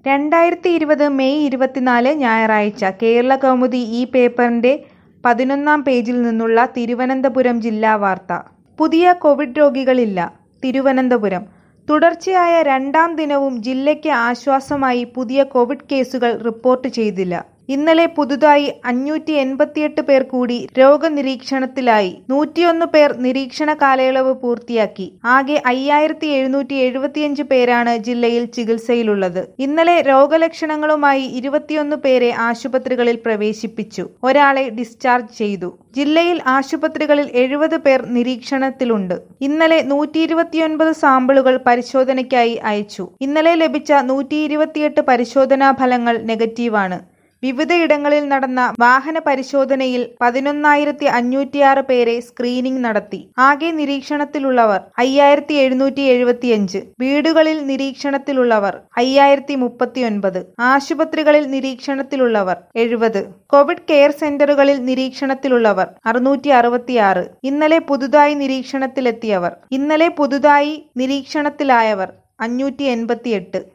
രണ്ടായിരത്തി ഇരുപത് മെയ് ഇരുപത്തിനാല് ഞായറാഴ്ച കേരള കൗമുദി ഈ പേപ്പറിന്റെ പതിനൊന്നാം പേജിൽ നിന്നുള്ള തിരുവനന്തപുരം ജില്ലാ വാർത്ത പുതിയ കോവിഡ് രോഗികളില്ല തിരുവനന്തപുരം തുടർച്ചയായ രണ്ടാം ദിനവും ജില്ലയ്ക്ക് ആശ്വാസമായി പുതിയ കോവിഡ് കേസുകൾ റിപ്പോർട്ട് ചെയ്തില്ല ഇന്നലെ പുതുതായി അഞ്ഞൂറ്റി എൺപത്തിയെട്ട് പേർ കൂടി രോഗനിരീക്ഷണത്തിലായി നൂറ്റിയൊന്ന് പേർ നിരീക്ഷണ കാലയളവ് പൂർത്തിയാക്കി ആകെ അയ്യായിരത്തി എഴുന്നൂറ്റി എഴുപത്തിയഞ്ച് പേരാണ് ജില്ലയിൽ ചികിത്സയിലുള്ളത് ഇന്നലെ രോഗലക്ഷണങ്ങളുമായി ഇരുപത്തിയൊന്ന് പേരെ ആശുപത്രികളിൽ പ്രവേശിപ്പിച്ചു ഒരാളെ ഡിസ്ചാർജ് ചെയ്തു ജില്ലയിൽ ആശുപത്രികളിൽ എഴുപത് പേർ നിരീക്ഷണത്തിലുണ്ട് ഇന്നലെ നൂറ്റി ഇരുപത്തിയൊൻപത് സാമ്പിളുകൾ പരിശോധനയ്ക്കായി അയച്ചു ഇന്നലെ ലഭിച്ച നൂറ്റി ഇരുപത്തിയെട്ട് പരിശോധനാ ഫലങ്ങൾ നെഗറ്റീവാണ് വിവിധയിടങ്ങളിൽ നടന്ന വാഹന പരിശോധനയിൽ പതിനൊന്നായിരത്തി അഞ്ഞൂറ്റിയാറ് പേരെ സ്ക്രീനിംഗ് നടത്തി ആകെ നിരീക്ഷണത്തിലുള്ളവർ അയ്യായിരത്തി എഴുന്നൂറ്റി എഴുപത്തിയഞ്ച് വീടുകളിൽ നിരീക്ഷണത്തിലുള്ളവർ അയ്യായിരത്തി മുപ്പത്തിയൊൻപത് ആശുപത്രികളിൽ നിരീക്ഷണത്തിലുള്ളവർ എഴുപത് കോവിഡ് കെയർ സെന്ററുകളിൽ നിരീക്ഷണത്തിലുള്ളവർ അറുന്നൂറ്റി അറുപത്തിയാറ് ഇന്നലെ പുതുതായി നിരീക്ഷണത്തിലെത്തിയവർ ഇന്നലെ പുതുതായി നിരീക്ഷണത്തിലായവർ അഞ്ഞൂറ്റി എൺപത്തിയെട്ട്